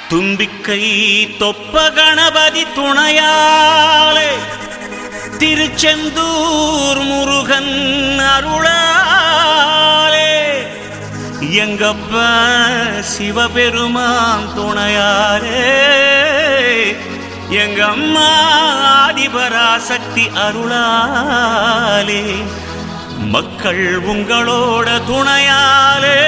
தும்பிக்கை தொப்ப கணபதி துணையாலே திருச்செந்தூர் முருகன் அருளாலே எங்கப்ப சிவபெருமான் துணையாலே எங்க அம்மா ஆதிபராசக்தி அருளாலே மக்கள் உங்களோட துணையாலே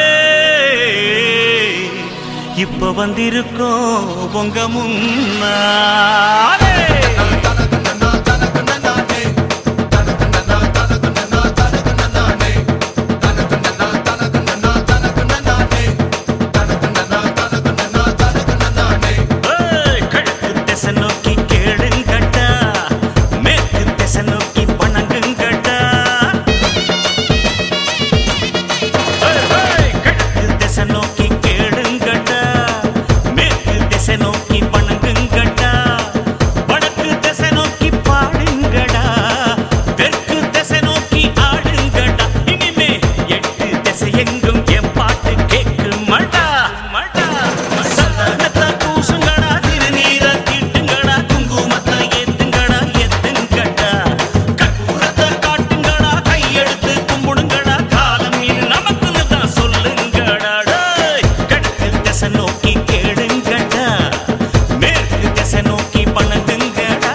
இப்ப வந்திருக்கோம் உங்க முன்னாலே ஏய், கிழக்கு திசை நோக்கி கேளுங்கட்டா மேற்கு திசை நோக்கி வணங்குங்கட்டா ஏய், ஏய், கிழக்கு திசை நோக்கி கேளுங்கட்டா மேற்கு திசை நோக்கி வணங்குங்கட்டா வடக்கு திசை நோக்கி பாடுங்கடா தெற்கு திசை நோக்கி ஆடுங்கடா இனிமே எட்டு திசை எங்கும் என் பாட்டு கேட்கும் மடா மடா சந்தனத்தை பூசுங்கடா திருநீரை தீட்டுங்கடா குங்குமத்தை ஏத்துங்கடா ஏத்துங்கடா கற்பூரத்தை காட்டுங்கடா கையெடுத்து கும்பிடுங்கடா காலம் இது நமக்குன்னு தான் சொல்லுங்கடா டேய். கிழக்கு திசை நோக்கி கேளுங்கடா மேற்கு திசை நோக்கி பணங்குங்கடா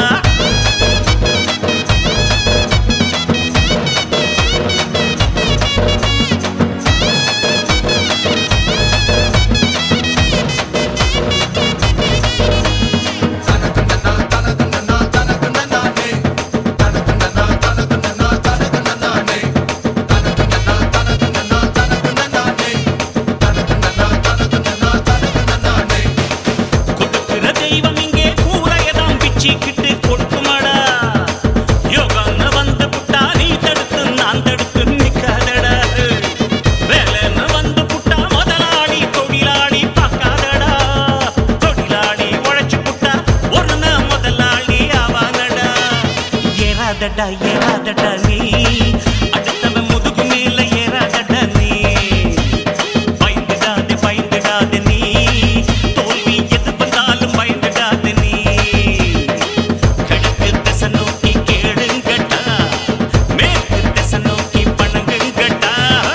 கொடுக்கிற தெய்வம் இங்கே கூரையதான் பிச்சிக்கிட்டு கொடுக்குமாடா யோகான்னு வந்து புட்டா நீ தடுத்து நான் தடுத்து நிக்காதடா வேலைன்னு வந்து புட்டா முதலாளி தொழிலாளி பார்க்காதடா தொழிலாளி உழைச்சு புட்டா ஒரு நாள் முதலாளி ஆவானடா ஏறாதடா ஏறாதடா நீ அடுத்தவன் முதுகு மேல ஏறாதடா நீ பயந்துடாதே பயந்துடாதே நீ தோல்வி எது வந்தாலும் பயந்துடாதே நீ கிழக்கு திசை நோக்கி கேளுங்கட்டா மேற்கு திசை நோக்கி பணங்குங்கட்டா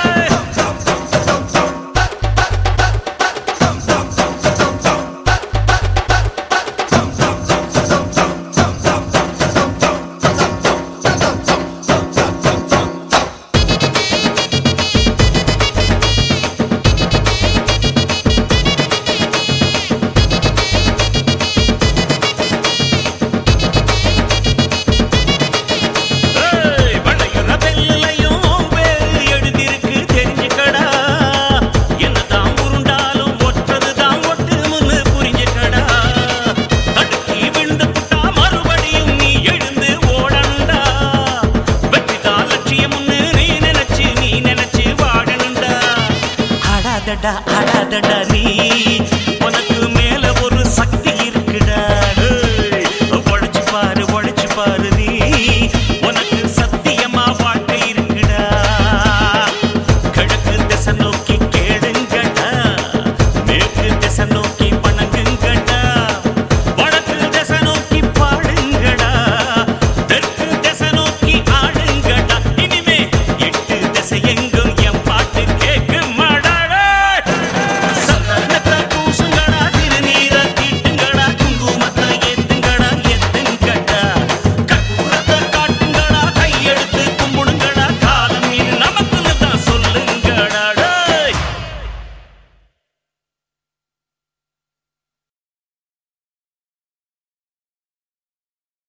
ஏய், வளையுற வெள்ளையும் வேறு எழுதிருக்கு தெரிஞ்சுக்கடா என்னதான் உருண்டாலும் ஒற்றதுதான் ஒட்டுமுன்னு புரிஞ்சுக்கடா தடுக்கி விழுந்து புட்டா மறுபடியும் நீ எழுந்து ஓடணுண்டா வெற்றிதான் லட்சியம்னு நீ நினைச்சு நீ நினைச்சு வாழணுண்டா ஆடாதடா ஆடாதடா நீ